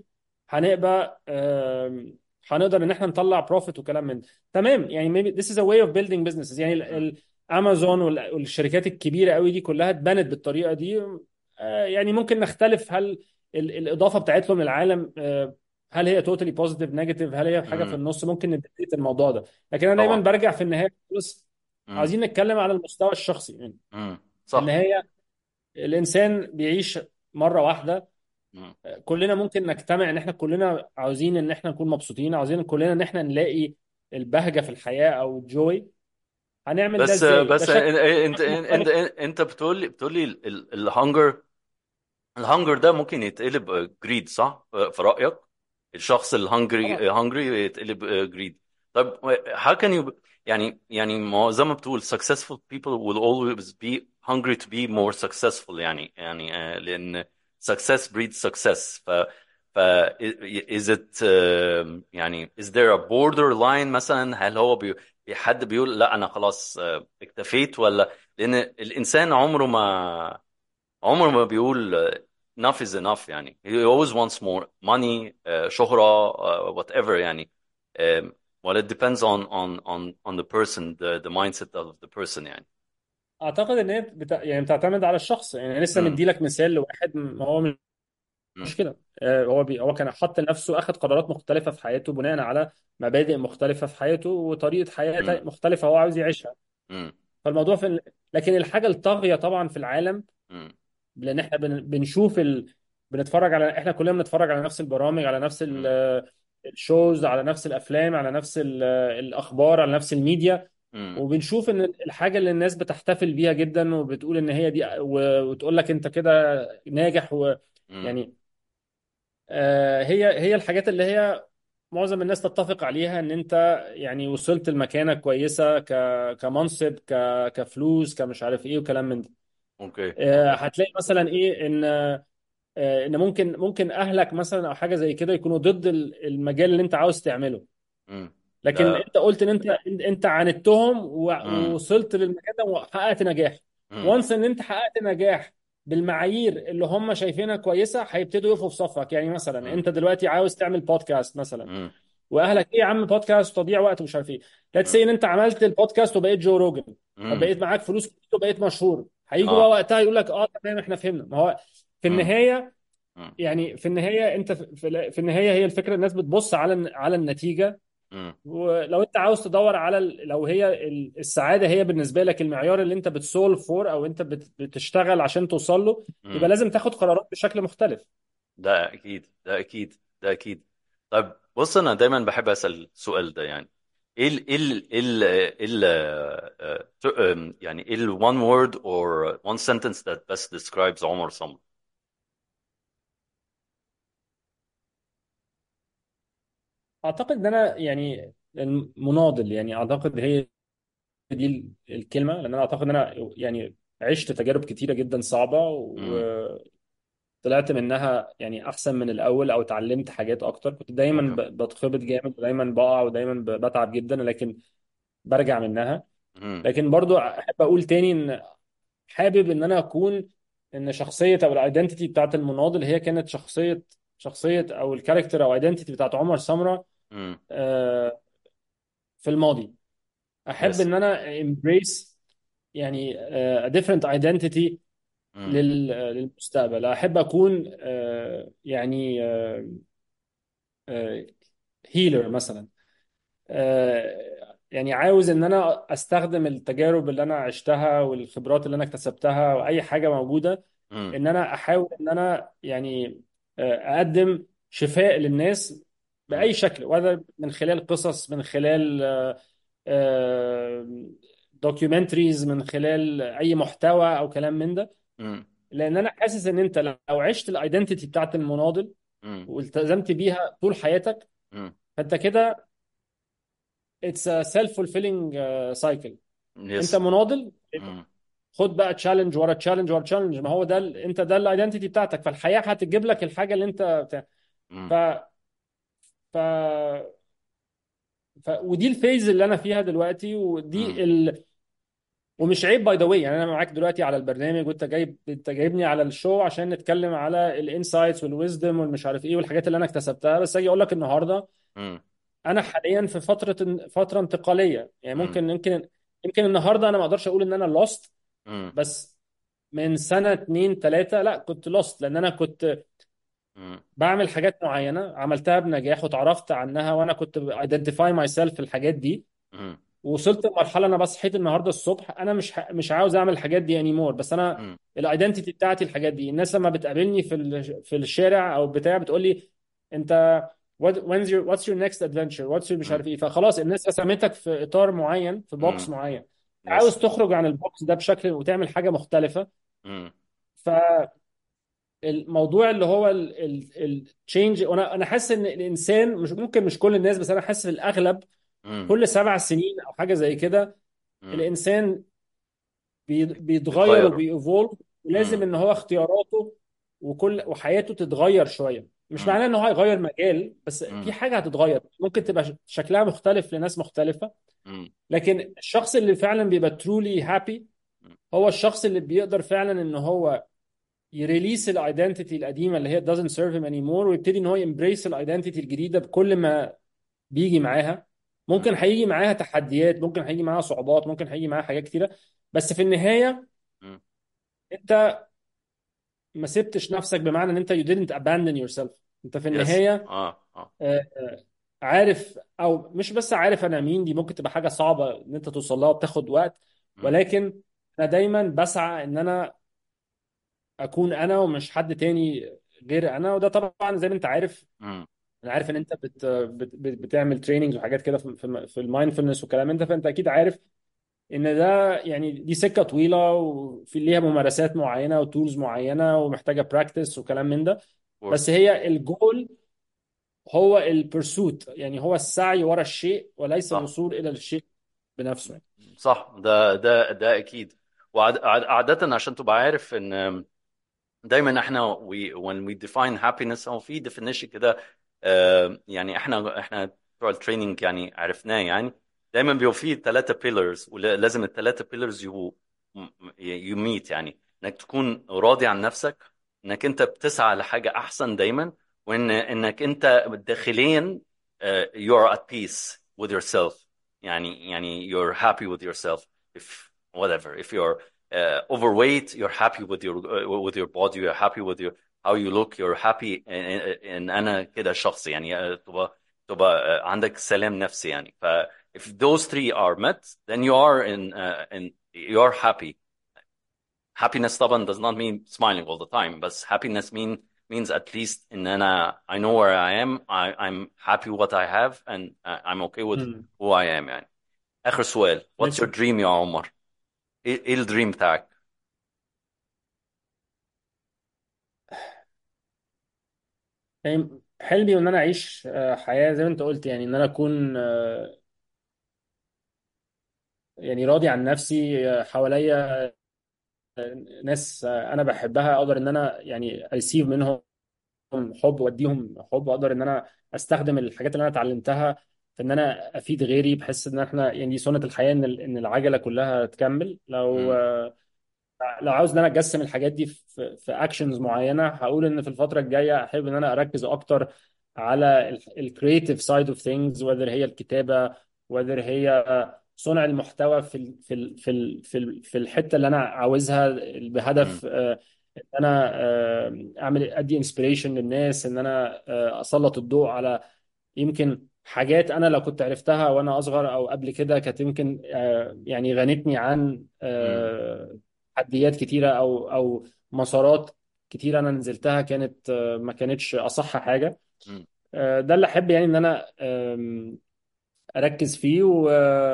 هنبقى آم، هنقدر ان احنا نطلع بروفيت وكلام من ده تمام يعني maybe this is a way of building businesses يعني مم. امازون والشركات الكبيره قوي دي كلها اتبنت بالطريقه دي آه، يعني ممكن نختلف هل ال- الاضافه بتاعتهم للعالم آه، هل هي توتالي بوزيتيف نيجاتيف هل هي حاجه في مم. النص ممكن نديت الموضوع ده لكن انا دايما طبعا برجع في النهايه خالص مم. عايزين نتكلم على المستوى الشخصي يعني مم. في صح النهايه الانسان بيعيش مره واحده مم. كلنا ممكن نجتمع ان احنا كلنا عاوزين ان احنا نكون مبسوطين عاوزين كلنا ان احنا نلاقي البهجه في الحياه او الجوي هنعمل ده بس ازاي ده بس شكل انت انت انت مختلف انت بتقول لي بتقول لي الهنجر الهنجر ده ممكن يتقلب جريد صح في رأيك الشخص طبعا الهنجري هنجري يتقلب جريد طيب how can you يعني يعني ما هو زي ما بتقول successful people will always be hungry to be more successful يعني يعني آه، لأن success breeds success ف ف is it آه، يعني is there a borderline مثلا هل هو بي حد بيقول لا أنا خلاص آه، اكتفيت ولا لأن الإنسان عمره ما عمره ما بيقول uh, enough is enough يعني he always wants more money uh, شهرة uh, whatever يعني um, well it depends on on on on the person the the mindset of the person يعني اعتقد ان هي بتا... يعني بتعتمد على الشخص يعني لسه امم مدي لك مثال لواحد م- هو مش كده آه، هو بي... هو كان حط لنفسه اخذ قرارات مختلفه في حياته بناء على مبادئ مختلفه في حياته وطريقه حياه امم تا- مختلفه هو عاوز يعيشها امم فالموضوع في ال... لكن الحاجه الطاغيه طبعا في العالم امم لان احنا بن... بنشوف ال... بنتفرج على احنا كلنا بنتفرج على نفس البرامج على نفس ال... الشوز على نفس الافلام على نفس ال... الاخبار على نفس الميديا امم وبنشوف ان الحاجه اللي الناس بتحتفل بيها جدا وبتقول ان هي دي و... وتقول لك انت كده ناجح و... امم يعني آه، هي هي الحاجات اللي هي معظم الناس تتفق عليها ان انت يعني وصلت لمكانة كويسة ك كمنصب ك كفلوس كمش عارف ايه وكلام من ده اوكي آه، هتلاقي مثلا ايه ان آه، ان ممكن ممكن اهلك مثلا او حاجة زي كده يكونوا ضد ال- المجال اللي انت عاوز تعمله امم لكن ده انت قلت ان انت انت عاندتهم و- امم ووصلت للمكان ده وحققت نجاح امم وانس ان انت حققت نجاح بالمعايير اللي هم شايفينها كويسه هيبتدوا يقفوا في صفك يعني مثلا انت دلوقتي عاوز تعمل بودكاست مثلا امم واهلك ايه يا عم بودكاست تضييع وقت ومش عارف ايه ليتس سي ان انت عملت البودكاست وبقيت جو روجن امم فبقيت معاك فلوس كتير وبقيت مشهور هيجوا بقى اه وقتها يقول لك اه تمام احنا فهمنا ما هو في امم النهايه امم يعني في النهايه انت في, في في النهايه هي الفكره الناس بتبص على على النتيجه امم ولو انت عاوز تدور على ال- لو هي ال- السعاده هي بالنسبه لك المعيار اللي انت بتسولف فور او انت بت- بتشتغل عشان توصل له يبقى امم لازم تاخد قرارات بشكل مختلف ده اكيد ده اكيد ده اكيد طيب بص انا دايما بحب اسال السؤال ده يعني ايه ال ايه ال ايه ال ايه ال آه، آه، آم، يعني ايه ال one word or one sentence that best describes عمر سمر اعتقد ان انا يعني المناضل يعني اعتقد هي دي ال- الكلمه لان انا اعتقد ان انا يعني عشت تجارب كتيره جدا صعبه امم وطلعت منها يعني احسن من الاول او اتعلمت حاجات اكتر كنت دايما اوكي ب- بتخبط جامد ودايما بقع ودايما ب- بتعب جدا لكن برجع منها امم لكن برضو احب اقول تاني ان حابب ان انا اكون ان شخصيه او الايدنتيتي بتاعت المناضل هي كانت شخصيه شخصيه او الكاركتر او ايدنتيتي بتاعت عمر سمره امم آه، في الماضي احب يس ان انا embrace يعني آه، a different identity امم لل- للمستقبل احب اكون آه، يعني هيلر مثلا آه، يعني عاوز ان انا استخدم التجارب اللي انا عشتها والخبرات اللي انا اكتسبتها واي حاجه موجوده امم ان انا احاول ان انا يعني آه، اقدم شفاء للناس باي شكل وهذا من خلال قصص من خلال دوكيومنتريز من خلال اي محتوى او كلام من ده امم لان انا حاسس ان انت لو عشت الايدنتيتي بتاعت المناضل امم والتزمت بيها طول حياتك امم فانت كده اتس a self fulfilling cycle انت يس مناضل امم خد بقى تشالنج ورا تشالنج ورا تشالنج ما هو ده ال- انت ده الايدنتيتي بتاعتك فالحياه هتجيب لك الحاجه اللي انت بتاع ف امم ف ف ودي الفيز اللي انا فيها دلوقتي ودي امم ال... ومش عيب باي ذا واي يعني انا معاك دلوقتي على البرنامج وانت جايب انت جايبني على الشو عشان نتكلم على الانسايتس والويزدم والمش عارف ايه والحاجات اللي انا اكتسبتها بس اجي اقول لك النهارده امم انا حاليا في فتره فتره انتقاليه يعني امم ممكن يمكن يمكن النهارده انا ما اقدرش اقول ان انا لوست امم بس من سنه اتنين تلاته لا كنت لوست لان انا كنت بعمل حاجات معينه عملتها بنجاح وتعرفت عنها وانا كنت ايدنتيفاي ماي سيلف في الحاجات دي امم ووصلت لمرحله انا بس صحيت النهارده الصبح انا مش ح... مش عاوز اعمل الحاجات دي انيمور بس انا امم الايدنتيتي بتاعتي الحاجات دي الناس لما بتقابلني في ال... في الشارع او بتاع بتقول لي انت what, when's your, what's your next adventure what's your مش عارف ايه فخلاص الناس رسمتك في اطار معين في بوكس امم معين عاوز يس تخرج عن البوكس ده بشكل وتعمل حاجه مختلفه امم فالموضوع اللي هو التشينج وانا انا حاسس ان الانسان مش ممكن مش كل الناس بس انا حاسس في الاغلب امم كل سبع سنين او حاجه زي كده امم الانسان بي- بيتغير بيتغيروا وبيأفولف ولازم امم ان هو اختياراته وكل وحياته تتغير شويه مش امم معناه ان هو هيغير مجال بس في امم حاجه هتتغير ممكن تبقى ش- شكلها مختلف لناس مختلفه امم لكن الشخص اللي فعلا بيبقى ترولي هابي هو الشخص اللي بيقدر فعلا ان هو يريليس الايدنتيتي القديمه اللي هي doesn't serve him anymore ويبتدي ان هو يمبريس الايدنتيتي الجديده بكل ما بيجي معاها ممكن هيجي معاها تحديات ممكن هيجي معاها صعوبات ممكن هيجي معاها حاجات كتيره بس في النهايه امم انت ما سبتش نفسك بمعنى ان انت you didn't abandon yourself انت في يس النهايه اه اه آه، آه، عارف او مش بس عارف انا مين دي ممكن تبقى حاجه صعبه ان انت توصل لها وبتاخد وقت امم ولكن انا دايما بسعى ان انا اكون انا ومش حد تاني غير انا وده طبعا زي ما انت عارف امم انا عارف ان انت بت بت بت- بتعمل تريننجز وحاجات كده في في, في المايندفولنس والكلام انت فانت اكيد عارف ان ده يعني دي سكه طويله وفي ليها ممارسات معينه وتولز معينه ومحتاجه براكتس وكلام من ده بس كورس هي الجول هو البرسوت يعني هو السعي ورا الشيء وليس صح الوصول الى الشيء بنفسه يعني. صح ده ده ده اكيد وعادة عشان تبقى عارف ان دايما احنا we, when we define happiness او في definition كده آه، يعني احنا احنا بتوع التريننج يعني عرفناه يعني دايما بيبقوا فيه ثلاثة pillars ولازم الثلاثة pillars يو يو ميت يعني انك تكون راضي عن نفسك انك انت بتسعى لحاجة احسن دايما وان انك انت داخليا آه، you're at peace with yourself يعني يعني you're happy with yourself if whatever if you're uh, overweight, you're happy with your uh, with your body, you're happy with your how you look, you're happy in, in أنا كده شخص يعني uh, تبقى تبقى uh, عندك سلام نفسي يعني ف if those three are met then you are in uh, in you're happy happiness طبعا does not mean smiling all the time but happiness mean means at least إن أنا I know where I am I, I'm happy with what I have and uh, I'm okay with مم. who I am يعني آخر سؤال what's your ماشي dream يا عمر ايه إيه الدريم بتاعك يعني حلمي ان انا اعيش آه، حياه زي ما انت قلت يعني ان انا اكون آه، يعني راضي عن نفسي آه، حواليا ناس آه، انا بحبها اقدر ان انا يعني اريسيف منهم حب واديهم حب واقدر ان انا استخدم الحاجات اللي انا اتعلمتها في ان انا افيد غيري بحس ان احنا يعني دي سنه الحياه ان ال- ان العجله كلها تكمل لو امم لو عاوز ان انا اجسم الحاجات دي في في اكشنز معينه هقول ان في الفتره الجايه احب ان انا اركز اكتر على الكرييتيف سايد اوف ثينجز whether هي الكتابه whether هي صنع المحتوى في ال في ال في ال في ال في الحته اللي انا عاوزها امم بهدف آه، ان انا آه، اعمل ادي انسبيريشن للناس ان انا آه، اسلط الضوء على يمكن حاجات انا لو كنت عرفتها وانا اصغر او قبل كده كانت يمكن آه، يعني غنتني عن امم آه، تحديات كتيره او او مسارات كتيره انا نزلتها كانت آه، ما كانتش اصح حاجه امم آه، ده اللي احب يعني ان انا آم، اركز فيه و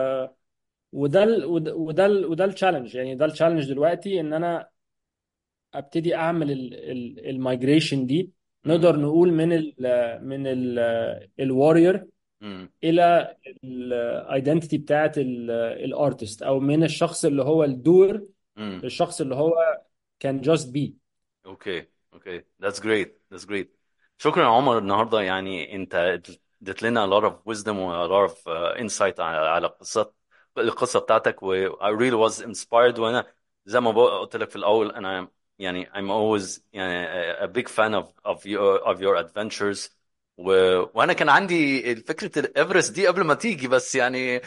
وده ال وده وده ال وده التشالنج يعني ده التشالنج دلوقتي ان انا ابتدي اعمل المايجريشن دي امم نقدر نقول من ال من ال الواريور امم الى الايدنتيتي بتاعت الارتست او من الشخص اللي هو الدور امم للشخص اللي هو كان جاست بي اوكي اوكي that's great that's great شكرا يا عمر النهارده يعني انت اديت لنا a lot of wisdom و a lot of uh, insight على على قصة القصة بتاعتك و I really was inspired وانا زي ما بق- قلت لك في الاول انا يعني I'm always يعني a a big fan of of your of your adventures و... وانا كان عندي فكرة الايفرست دي قبل ما تيجي بس يعني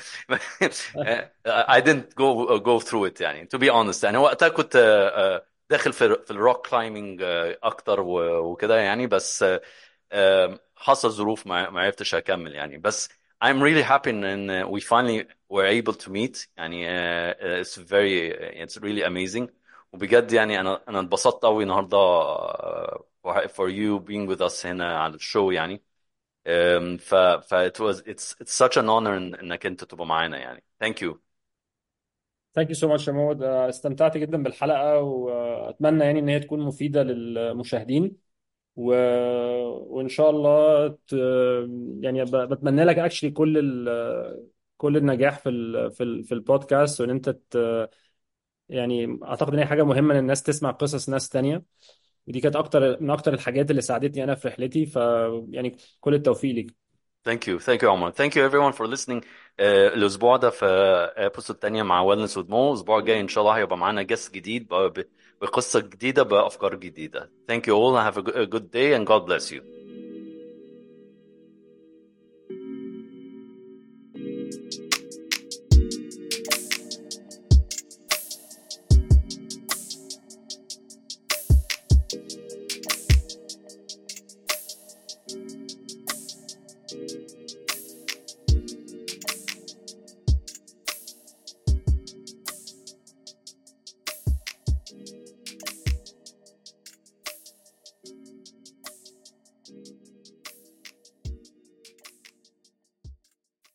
I didn't go go through it يعني to be honest يعني وقتها كنت uh, داخل في في الروك كلايمنج اكتر و- وكده يعني بس آه، حصل ظروف ما ما عرفتش اكمل يعني بس I'm really happy ان إن we finally were able to meet يعني uh, it's very it's really amazing وبجد يعني انا انا اتبسطت قوي النهارده آه، for for you being with us هنا على الشو يعني um, ف ف it was it's it's such an honor إن- انك انت تبقى معانا يعني thank you ثانك يو سو ماتش يا مود آه، استمتعت جدا بالحلقة واتمنى يعني ان هي تكون مفيدة للمشاهدين و... وان شاء الله ت... يعني ب... بتمنى لك اكشلي كل ال... كل النجاح في ال... في ال... في البودكاست وان انت ت... يعني اعتقد ان هي حاجه مهمه ان الناس تسمع قصص ناس تانية ودي كانت اكتر من اكتر الحاجات اللي ساعدتني انا في رحلتي ف يعني كل التوفيق ليك Thank you. Thank you, Omar. Thank you everyone for listening. آه، الأسبوع ده في ابيسود تانية مع Wellness with Mo. الأسبوع الجاي إن شاء الله هيبقى معانا جست جديد ب- ب- بقصة جديدة بأفكار جديدة. Thank you all. Have a good a good day and God bless you.